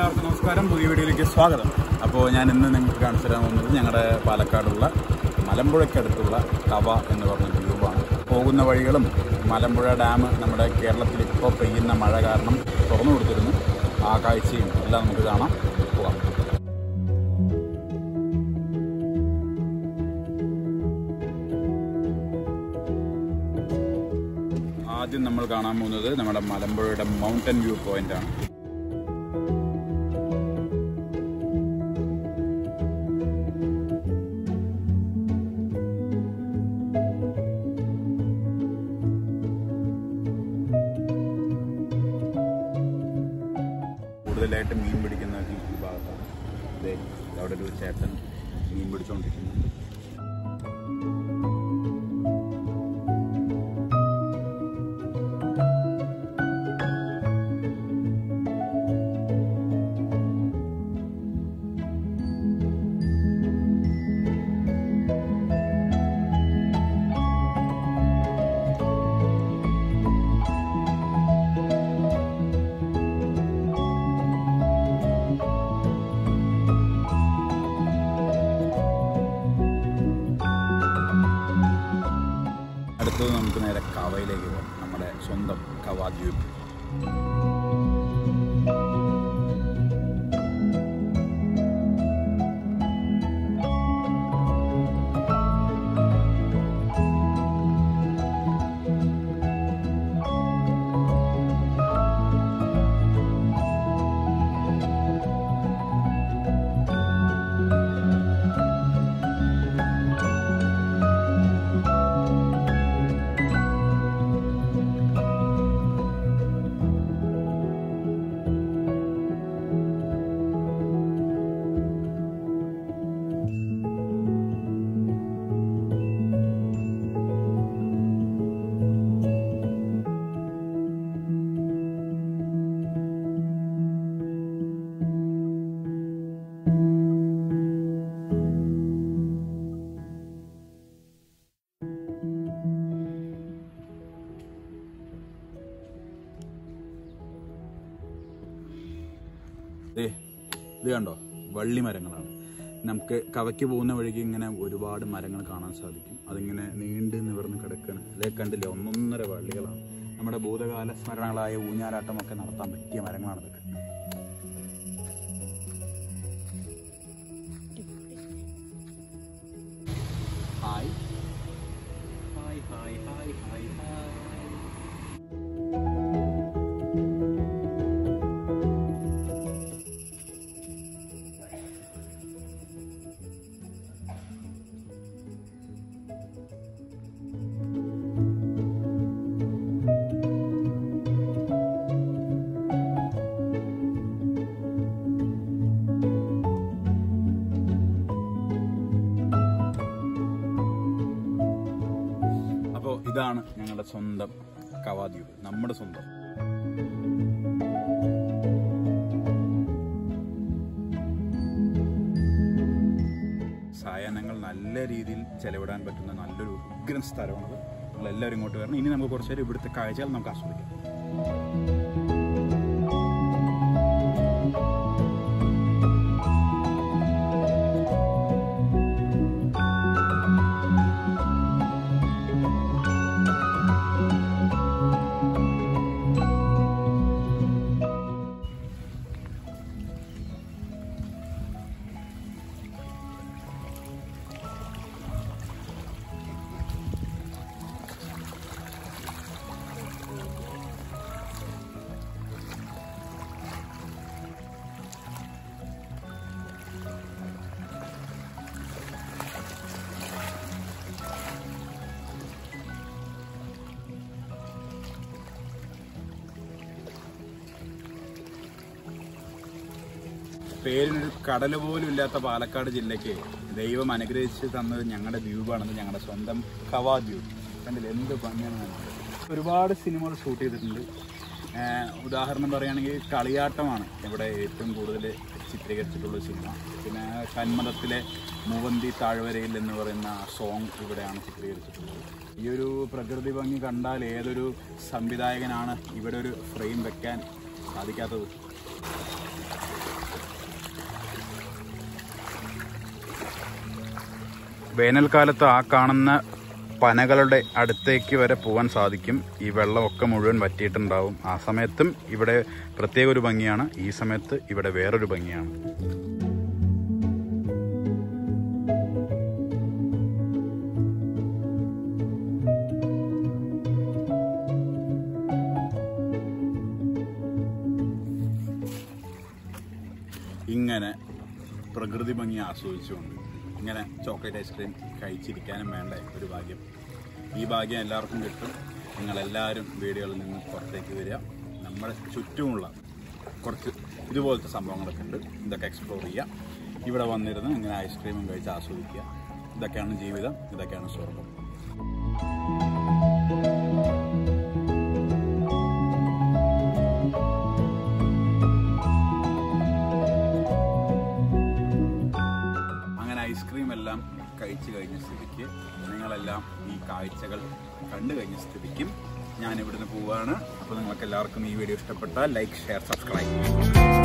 എല്ലാവർക്കും നമസ്കാരം പുതിയ വീഡിയോയിലേക്ക് സ്വാഗതം അപ്പോൾ ഞാൻ ഇന്ന് നിങ്ങൾക്ക് കാണിച്ചു തരാൻ പോകുന്നത് ഞങ്ങളുടെ പാലക്കാടുള്ള മലമ്പുഴയ്ക്കടുത്തുള്ള കവ എന്ന് പറഞ്ഞ ദ്വീപാണ് പോകുന്ന വഴികളും മലമ്പുഴ ഡാം നമ്മുടെ കേരളത്തിൽ ഇപ്പോൾ പെയ്യുന്ന മഴ കാരണം തുറന്നു കൊടുത്തിരുന്നു ആ കാഴ്ചയും എല്ലാം നമുക്ക് കാണാം പോവാം ആദ്യം നമ്മൾ കാണാൻ പോകുന്നത് നമ്മുടെ മലമ്പുഴയുടെ മൗണ്ടൻ വ്യൂ പോയിന്റ് ആണ് കൂടുതലായിട്ട് മീൻ പിടിക്കുന്നത് ഈ ഭാഗത്താണ് ദേ, അവിടെ ഒരു ചേട്ടൻ മീൻ പിടിച്ചുകൊണ്ടിരിക്കുന്നുണ്ട് അടുത്തത് നമുക്ക് നേരെ കവയിലേക്ക് പോകാം നമ്മുടെ സ്വന്തം കവ ദ്വീപ് ദേ ഇത് കണ്ടോ വള്ളി മരങ്ങളാണ് നമുക്ക് കവയ്ക്ക് പോകുന്ന വഴിക്ക് ഇങ്ങനെ ഒരുപാട് മരങ്ങൾ കാണാൻ സാധിക്കും അതിങ്ങനെ നീണ്ട് നിവർന്ന് കിടക്കുകയാണ് ഇതേ കണ്ടില്ലേ ഒന്നൊന്നര വള്ളികളാണ് നമ്മുടെ ഭൂതകാല സ്മരണകളായ ഊഞ്ഞാലാട്ടമൊക്കെ നടത്താൻ പറ്റിയ മരങ്ങളാണ് ഇതൊക്കെ hi hi hi hi hi hi അപ്പോൾ ഇതാണ് ഞങ്ങളുടെ സ്വന്തം കവാദ്വീപ് നമ്മുടെ സ്വന്തം സായാഹ്നങ്ങൾ നല്ല രീതിയിൽ ചെലവിടാൻ പറ്റുന്ന നല്ലൊരു ഉഗ്രൻ സ്ഥലമാണത് നിങ്ങൾ എല്ലാവരും ഇങ്ങോട്ട് വരണം ഇനി നമുക്ക് കുറച്ച് നേരം ഇവിടുത്തെ കാഴ്ചകൾ നമുക്ക് ആസ്വദിക്കാം പേരിനൊരു കടൽ പോലും ഇല്ലാത്ത പാലക്കാട് ജില്ലയ്ക്ക് ദൈവം അനുഗ്രഹിച്ച് തന്നത് ഞങ്ങളുടെ ദ്വീപാണെന്ന് ഞങ്ങളുടെ സ്വന്തം കവാ ദ്വീപ് കണ്ടില്ല എന്ത് ഭംഗിയാണ് കണ്ടത്. ഒരുപാട് സിനിമകൾ ഷൂട്ട് ചെയ്തിട്ടുണ്ട് ഏഹ് ഉദാഹരണം പറയുകയാണെങ്കിൽ കളിയാട്ടമാണ് ഇവിടെ ഏറ്റവും കൂടുതൽ ചിത്രീകരിച്ചിട്ടുള്ള സിനിമ പിന്നെ കന്മതത്തിലെ മൂവന്തി താഴ്വരയിൽ എന്ന് പറയുന്ന സോങ് ഇവിടെയാണ് ചിത്രീകരിച്ചിട്ടുള്ളത് ഈ ഒരു പ്രകൃതി ഭംഗി കണ്ടാൽ ഏതൊരു സംവിധായകനാണ് ഇവിടെ ഒരു ഫ്രെയിം വെക്കാൻ സാധിക്കാത്തത് വേനൽക്കാലത്ത് ആ കാണുന്ന പനകളുടെ അടുത്തേക്ക് വരെ പോകാൻ സാധിക്കും ഈ വെള്ളമൊക്കെ മുഴുവൻ വറ്റിയിട്ടുണ്ടാവും ആ സമയത്തും ഇവിടെ പ്രത്യേക ഒരു ഭംഗിയാണ് ഈ സമയത്ത് ഇവിടെ വേറൊരു ഭംഗിയാണ് ഇങ്ങനെ പ്രകൃതി ഭംഗി ആസ്വദിച്ചുകൊണ്ട് ഇങ്ങനെ ചോക്ലേറ്റ് ഐസ്ക്രീം കഴിച്ചിരിക്കാനും വേണ്ട ഒരു ഭാഗ്യം ഈ ഭാഗ്യം എല്ലാവർക്കും കിട്ടും നിങ്ങളെല്ലാവരും വീടുകളിൽ നിന്ന് പുറത്തേക്ക് വരിക നമ്മുടെ ചുറ്റുമുള്ള കുറച്ച് ഇതുപോലത്തെ സംഭവങ്ങളൊക്കെ ഉണ്ട് ഇതൊക്കെ എക്സ്പ്ലോർ ചെയ്യുക ഇവിടെ വന്നിരുന്ന് ഇങ്ങനെ ഐസ്ക്രീമും കഴിച്ച് ആസ്വദിക്കുക ഇതൊക്കെയാണ് ജീവിതം ഇതൊക്കെയാണ് സ്വർഗം അങ്ങനെ ഐസ്ക്രീം എല്ലാം കഴിച്ചു കഴിഞ്ഞ സ്ഥിതിക്ക് നിങ്ങളെല്ലാം ഈ കാഴ്ചകൾ കണ്ടു കഴിഞ്ഞ സ്ഥിതിക്കും ഞാൻ ഇവിടുന്ന് പോവുകയാണ് അപ്പോൾ നിങ്ങൾക്ക് എല്ലാവർക്കും ഈ വീഡിയോ ഇഷ്ടപ്പെട്ടാൽ ലൈക്ക് ഷെയർ സബ്സ്ക്രൈബ്